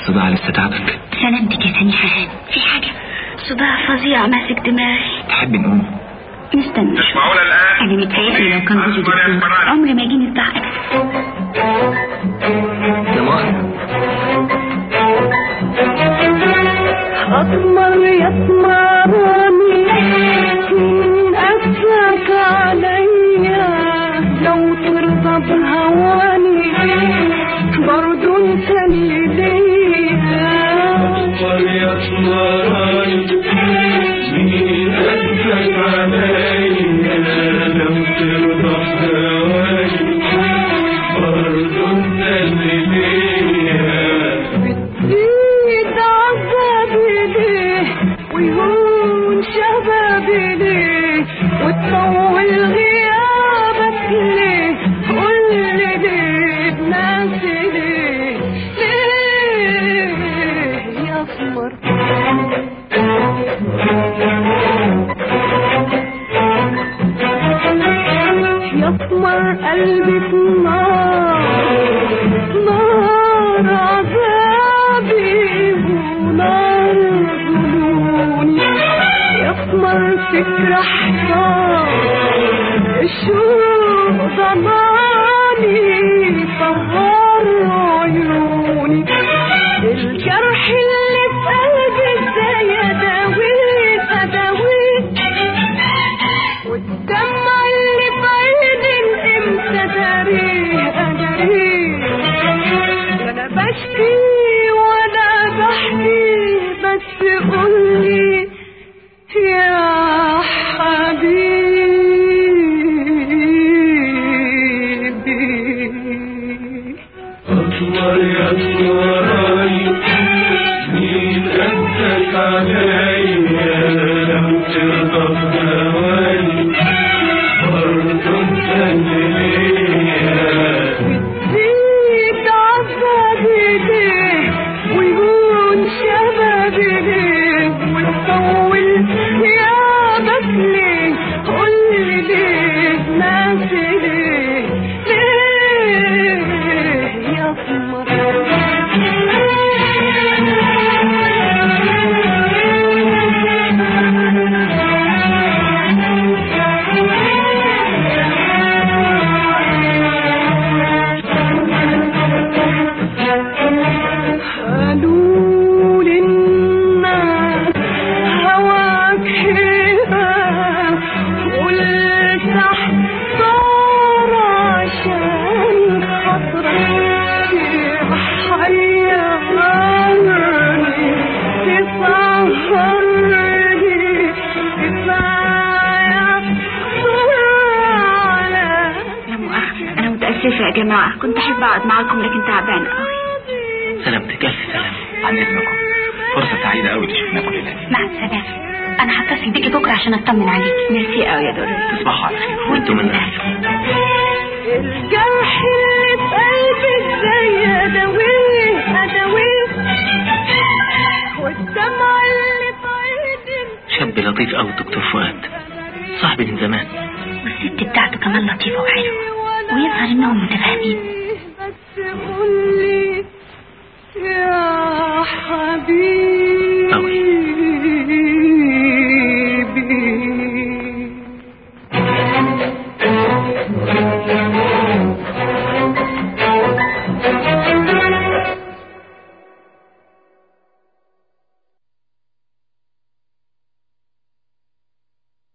الصداع لسه تعبك سلامتك يا سميحة هاني في حاجة صداع فظيع ماسك دماغي تحب نقوم نستنى شوية تسمعونا الآن أنا متهيألي لو كان جوزي دكتور عمري ما يجيني صداع لا مؤاخذة أطمر يطمرني من أسلك عليا لو ترضى بهواني برضو انت اللي ليا أطمر يطمرني من أسلك عليا لو ترضى بهواني برضو انت اللي ليا بتزيد عذابي ليه ويهون شبابي ليه وتطول غيابك ليه قولي ليه بناسي ليه ليه يا قمر يا قمر قلبي في النار نار عذابي ونار ظنوني يقمر فكرة حصان الشوق ضماني طهر عيوني الجرح اللي في قلبي ازاي اداويه اداويه والدمع اللي في عيني امتى داريه اداريه لا انا بشكي ولا بحكي بس قولي يا حبيبي أطمر يا أطمري مين أنتك عليا لو ترضى بهواني برضو انت اللي ليا زيد عذابي ليه ويهون شبابي ليه وتطول غيابك ليه قولي ليه ناسي ليه ليه يا قمر قالوا للناس هواك حلوة قلت احضر عشان خاطرك تحيرني تسهرني كفاية على لا مؤاخذة أنا متأسفة يا جماعة كنت أحب أقعد معاكم لكن تعبانة أوي سلامتك ألف سلامة عن إذنكم فرصة سعيدة أوي اللي شفناكم الليلة مع السلامة أنا هتصل بيكي بكرة عشان أطمن عليكي ميرسي أوي يا دوري تصبحوا على خير وانتم من أهل الجرح اللي في قلبي ازاي اداويه اداويه والدمع اللي في عيني شاب لطيف أوي الدكتور فؤاد صاحبي من زمان والست بتاعته كمان لطيفة وحلوة ويظهر إنهم متفاهمين بس قولي يا حبيبي